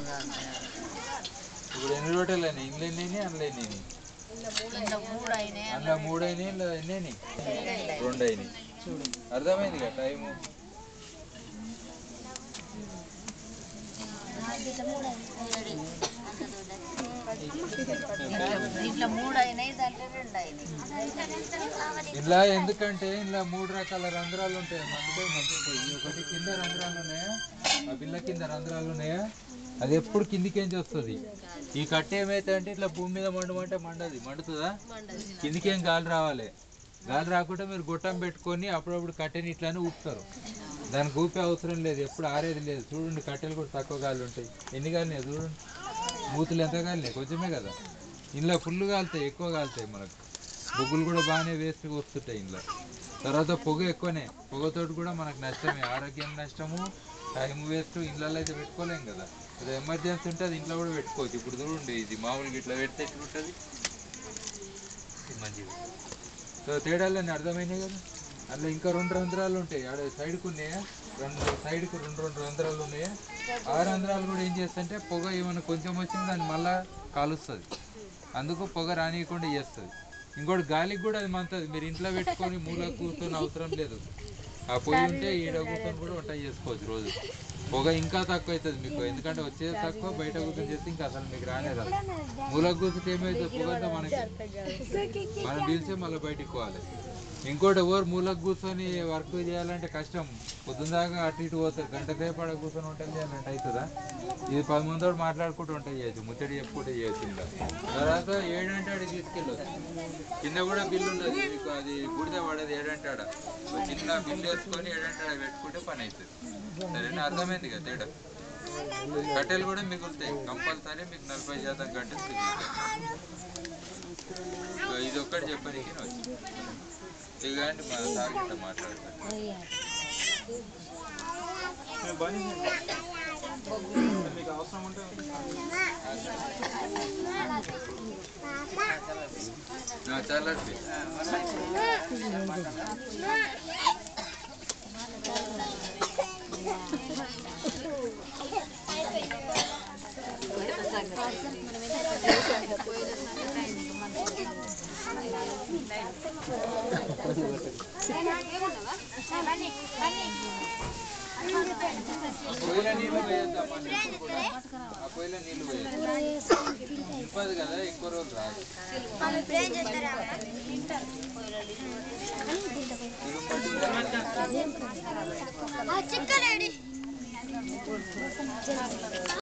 ఇప్పుడు ఎన్ని రోటలు అయినాయి ఇంట్లో ఎన్ని అయినాయి అందులో ఎన్ని అయినాయి ఇంట్లో మూడు అయినాయి అందులో మూడు అయినాయి ఇందులో ఎన్ని అయినాయి రెండు అయినాయి అర్థమైంది కదా టైము ఇంట్లో మూడు అయినాయి దాంట్లో రెండు అయినాయి ఇలా ఎందుకంటే ఇలా మూడు రకాల రంధ్రాలు ఉంటాయి మందుపై మంచిపోయి ఒకటి కింద రంధ్రాలు ఉన్నాయా ఆ బిల్ల కింద రంధ్రాలు ఉన్నాయా అది ఎప్పుడు కిందికేంచి వస్తుంది ఈ కట్ట ఏమైతే అంటే ఇట్లా భూమి మీద మండమంటే మండది మండుతుందా కిందికేం గాలి రావాలి గాలి రాకుండా మీరు గొట్టం పెట్టుకొని అప్పుడప్పుడు కట్టెని ఇట్లానే ఊపుతారు దానికి ఊపే అవసరం లేదు ఎప్పుడు ఆరేది లేదు చూడండి కట్టెలు కూడా తక్కువ గాలి ఉంటాయి ఎన్ని గాలినాయి చూడండి మూతులు ఎంత గాలినాయి కొంచెమే కదా ఇంట్లో ఫుల్ కాలుతాయి ఎక్కువ కాలుతాయి మనకు బొగ్గులు కూడా బాగానే వేస్ట్గా వస్తుంటాయి ఇంట్లో తర్వాత పొగ ఎక్కువనే పొగతోటి కూడా మనకు నష్టమే ఆరోగ్యం నష్టము టైం వేస్ట్ ఇళ్ళల్లో అయితే పెట్టుకోలేం కదా ఇది ఎమర్జెన్సీ ఉంటే అది ఇంట్లో కూడా పెట్టుకోవచ్చు ఇప్పుడు చూడండి ఇది మామూలుగా ఇట్లా పెడితే ఎట్లుంటుంది ఇది మంచిది సో తేడాలని అర్థమైనాయి కదా అందులో ఇంకా రెండు రంధ్రాలు ఉంటాయి ఆడ సైడ్కు ఉన్నాయా రెండు సైడ్కు రెండు రెండు రంధ్రాలు ఉన్నాయా ఆ రంధ్రాలు కూడా ఏం చేస్తుంటే పొగ ఏమైనా కొంచెం వచ్చింది దాన్ని మళ్ళా కాలుస్తుంది అందుకు పొగ రానియకుండా చేస్తుంది ఇంకోటి గాలికి కూడా అది మంతది మీరు ఇంట్లో పెట్టుకొని మూల కూర్చొని అవసరం లేదు ఆ పొయ్యి ఉంటే ఈడ కూర్చొని కూడా వంట చేసుకోవచ్చు రోజు పొగ ఇంకా తక్కువ అవుతుంది మీకు ఎందుకంటే వచ్చేది తక్కువ బయట కూర్చొని చేస్తే ఇంకా అసలు మీకు రానే రాదు మూల కూర్చుంటే ఏమైతుంది పొగ అంతా మనకి మనం పిలిచి మళ్ళీ బయటికి పోవాలి ఇంకోటి ఎవరు మూలకు కూర్చొని వర్క్ చేయాలంటే కష్టం పొద్దున్న దాకా అటు ఇటు పోతారు గంట సేపు ఆడ కూర్చొని వంటలు చేయాలంటే అవుతుందా ఇది పది మందితో మాట్లాడుకుంటూ వంట చేయొచ్చు ముచ్చడి చెప్పుకుంటూ చేయొచ్చు ఇంకా తర్వాత ఏడంటే ఆడికి తీసుకెళ్ళొచ్చు కింద కూడా బిల్లు ఉన్నది మీకు అది బూడిద పడేది ఏడంటే ఆడ ఒక చిన్న బిల్లు వేసుకొని ఏడంటే ఆడ పెట్టుకుంటే పని అవుతుంది సరేనా అర్థమైంది కదా తేడా కట్టెలు కూడా మిగులుతాయి కంపల్సరీ మీకు నలభై శాతం కట్టెలు మిగులుతాయి సో ఇది ఒక్కటి చెప్పడానికి వచ్చి ఇదిగోండి మా సార్ గిట్ట మాట్లాడతారు మీకు అవసరం ఉంటే ఆ, చాలా అండి. పొయ్యిలో నీళ్ళు పోయేద్దామా ఇప్పుడు కూడా? ఆ పొయ్యిలో నీళ్ళు పోయేద్దాం నింపదు కదా ఎక్కువ రోజులు రాదు చిక్కలేడి